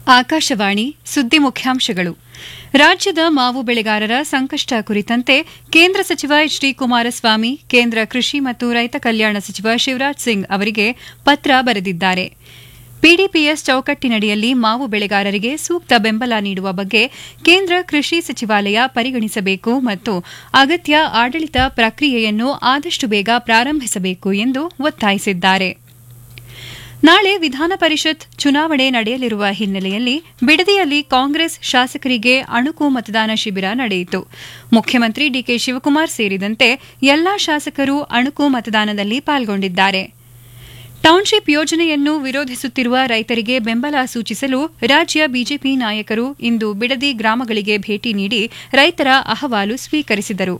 ಆಕಾಶವಾಣಿ ಸುದ್ದಿ ಮುಖ್ಯಾಂಶಗಳು ರಾಜ್ಯದ ಮಾವು ಬೆಳೆಗಾರರ ಸಂಕಷ್ಟ ಕುರಿತಂತೆ ಕೇಂದ್ರ ಸಚಿವ ಎಚ್ ಡಿ ಕುಮಾರಸ್ವಾಮಿ ಕೇಂದ್ರ ಕೃಷಿ ಮತ್ತು ರೈತ ಕಲ್ಯಾಣ ಸಚಿವ ಶಿವರಾಜ್ ಸಿಂಗ್ ಅವರಿಗೆ ಪತ್ರ ಬರೆದಿದ್ದಾರೆ ಪಿಡಿಪಿಎಸ್ ಚೌಕಟ್ಟಿನಡಿಯಲ್ಲಿ ಮಾವು ಬೆಳೆಗಾರರಿಗೆ ಸೂಕ್ತ ಬೆಂಬಲ ನೀಡುವ ಬಗ್ಗೆ ಕೇಂದ್ರ ಕೃಷಿ ಸಚಿವಾಲಯ ಪರಿಗಣಿಸಬೇಕು ಮತ್ತು ಅಗತ್ಯ ಆಡಳಿತ ಪ್ರಕ್ರಿಯೆಯನ್ನು ಆದಷ್ಟು ಬೇಗ ಪ್ರಾರಂಭಿಸಬೇಕು ಎಂದು ಒತ್ತಾಯಿಸಿದ್ದಾರೆ ನಾಳೆ ವಿಧಾನ ಪರಿಷತ್ ಚುನಾವಣೆ ನಡೆಯಲಿರುವ ಹಿನ್ನೆಲೆಯಲ್ಲಿ ಬಿಡದಿಯಲ್ಲಿ ಕಾಂಗ್ರೆಸ್ ಶಾಸಕರಿಗೆ ಅಣುಕು ಮತದಾನ ಶಿಬಿರ ನಡೆಯಿತು ಮುಖ್ಯಮಂತ್ರಿ ಡಿಕೆ ಶಿವಕುಮಾರ್ ಸೇರಿದಂತೆ ಎಲ್ಲಾ ಶಾಸಕರು ಅಣುಕು ಮತದಾನದಲ್ಲಿ ಪಾಲ್ಗೊಂಡಿದ್ದಾರೆ ಟೌನ್ಶಿಪ್ ಯೋಜನೆಯನ್ನು ವಿರೋಧಿಸುತ್ತಿರುವ ರೈತರಿಗೆ ಬೆಂಬಲ ಸೂಚಿಸಲು ರಾಜ್ಯ ಬಿಜೆಪಿ ನಾಯಕರು ಇಂದು ಬಿಡದಿ ಗ್ರಾಮಗಳಿಗೆ ಭೇಟಿ ನೀಡಿ ರೈತರ ಅಹವಾಲು ಸ್ವೀಕರಿಸಿದರು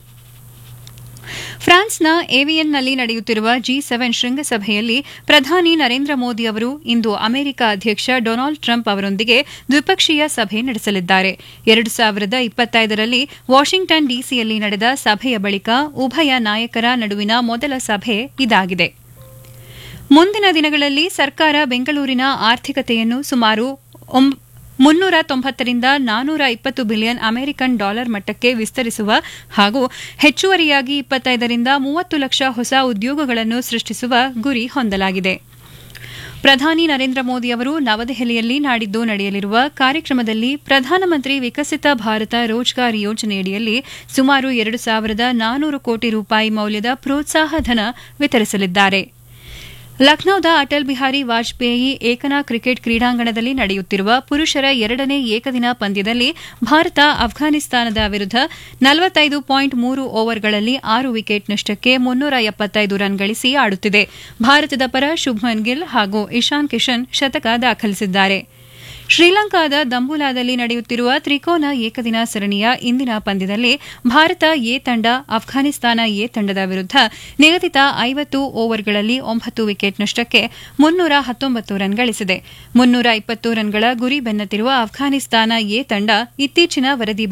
ಫ್ರಾನ್ಸ್ನ ಏವಿಯನ್ನಲ್ಲಿ ನಡೆಯುತ್ತಿರುವ ಜಿ ಸೆವೆನ್ ಶೃಂಗಸಭೆಯಲ್ಲಿ ಪ್ರಧಾನಿ ನರೇಂದ್ರ ಮೋದಿ ಅವರು ಇಂದು ಅಮೆರಿಕ ಅಧ್ಯಕ್ಷ ಡೊನಾಲ್ಡ್ ಟ್ರಂಪ್ ಅವರೊಂದಿಗೆ ದ್ವಿಪಕ್ಷೀಯ ಸಭೆ ನಡೆಸಲಿದ್ದಾರೆ ಎರಡು ಸಾವಿರದ ಇಪ್ಪತ್ತೈದರಲ್ಲಿ ವಾಷಿಂಗ್ಟನ್ ಡಿಸಿಯಲ್ಲಿ ನಡೆದ ಸಭೆಯ ಬಳಿಕ ಉಭಯ ನಾಯಕರ ನಡುವಿನ ಮೊದಲ ಸಭೆ ಇದಾಗಿದೆ ಮುಂದಿನ ದಿನಗಳಲ್ಲಿ ಸರ್ಕಾರ ಬೆಂಗಳೂರಿನ ಆರ್ಥಿಕತೆಯನ್ನು ಸುಮಾರು ಮುನ್ನೂರ ತೊಂಬತ್ತರಿಂದ ನಾನೂರ ಇಪ್ಪತ್ತು ಬಿಲಿಯನ್ ಅಮೆರಿಕನ್ ಡಾಲರ್ ಮಟ್ಟಕ್ಕೆ ವಿಸ್ತರಿಸುವ ಹಾಗೂ ಹೆಚ್ಚುವರಿಯಾಗಿ ಇಪ್ಪತ್ತೈದರಿಂದ ಮೂವತ್ತು ಲಕ್ಷ ಹೊಸ ಉದ್ಯೋಗಗಳನ್ನು ಸೃಷ್ಟಿಸುವ ಗುರಿ ಹೊಂದಲಾಗಿದೆ ಪ್ರಧಾನಿ ನರೇಂದ್ರ ಮೋದಿ ಅವರು ನವದೆಹಲಿಯಲ್ಲಿ ನಾಡಿದ್ದು ನಡೆಯಲಿರುವ ಕಾರ್ಯಕ್ರಮದಲ್ಲಿ ಪ್ರಧಾನಮಂತ್ರಿ ವಿಕಸಿತ ಭಾರತ ರೋಜ್ಗಾರ್ ಯೋಜನೆಯಡಿಯಲ್ಲಿ ಸುಮಾರು ಎರಡು ಸಾವಿರದ ನಾನೂರು ಕೋಟಿ ರೂಪಾಯಿ ಮೌಲ್ಯದ ಪ್ರೋತ್ಸಾಹ ಧನ ವಿತರಿಸಲಿದ್ದಾರೆ ಲಖನೌದ ಅಟಲ್ ಬಿಹಾರಿ ವಾಜಪೇಯಿ ಏಕನಾ ಕ್ರಿಕೆಟ್ ಕ್ರೀಡಾಂಗಣದಲ್ಲಿ ನಡೆಯುತ್ತಿರುವ ಪುರುಷರ ಎರಡನೇ ಏಕದಿನ ಪಂದ್ಯದಲ್ಲಿ ಭಾರತ ಅಫ್ಘಾನಿಸ್ತಾನದ ವಿರುದ್ಧ ನಲವತ್ತೈದು ಪಾಯಿಂಟ್ ಮೂರು ಓವರ್ಗಳಲ್ಲಿ ಆರು ವಿಕೆಟ್ ನಷ್ಟಕ್ಕೆ ಮುನ್ನೂರ ಎಪ್ಪತ್ತೈದು ರನ್ ಗಳಿಸಿ ಆಡುತ್ತಿದೆ ಭಾರತದ ಪರ ಶುಭ್ಮನ್ ಗಿಲ್ ಹಾಗೂ ಇಶಾನ್ ಕಿಶನ್ ಶತಕ ದಾಖಲಿಸಿದ್ದಾರೆ ಶ್ರೀಲಂಕಾದ ದಂಬುಲಾದಲ್ಲಿ ನಡೆಯುತ್ತಿರುವ ತ್ರಿಕೋನ ಏಕದಿನ ಸರಣಿಯ ಇಂದಿನ ಪಂದ್ಯದಲ್ಲಿ ಭಾರತ ಎ ತಂಡ ಅಫ್ಘಾನಿಸ್ತಾನ ಎ ತಂಡದ ವಿರುದ್ಧ ನಿಗದಿತ ಐವತ್ತು ಓವರ್ಗಳಲ್ಲಿ ಒಂಬತ್ತು ವಿಕೆಟ್ ನಷ್ಟಕ್ಕೆ ಮುನ್ನೂರ ಹತ್ತೊಂಬತ್ತು ರನ್ ಗಳಿಸಿದೆ ಮುನ್ನೂರ ಇಪ್ಪತ್ತು ರನ್ಗಳ ಗುರಿ ಬೆನ್ನತ್ತಿರುವ ಅಫ್ಘಾನಿಸ್ತಾನ ಎ ತಂಡ ಇತ್ತೀಚಿನ ವರದಿ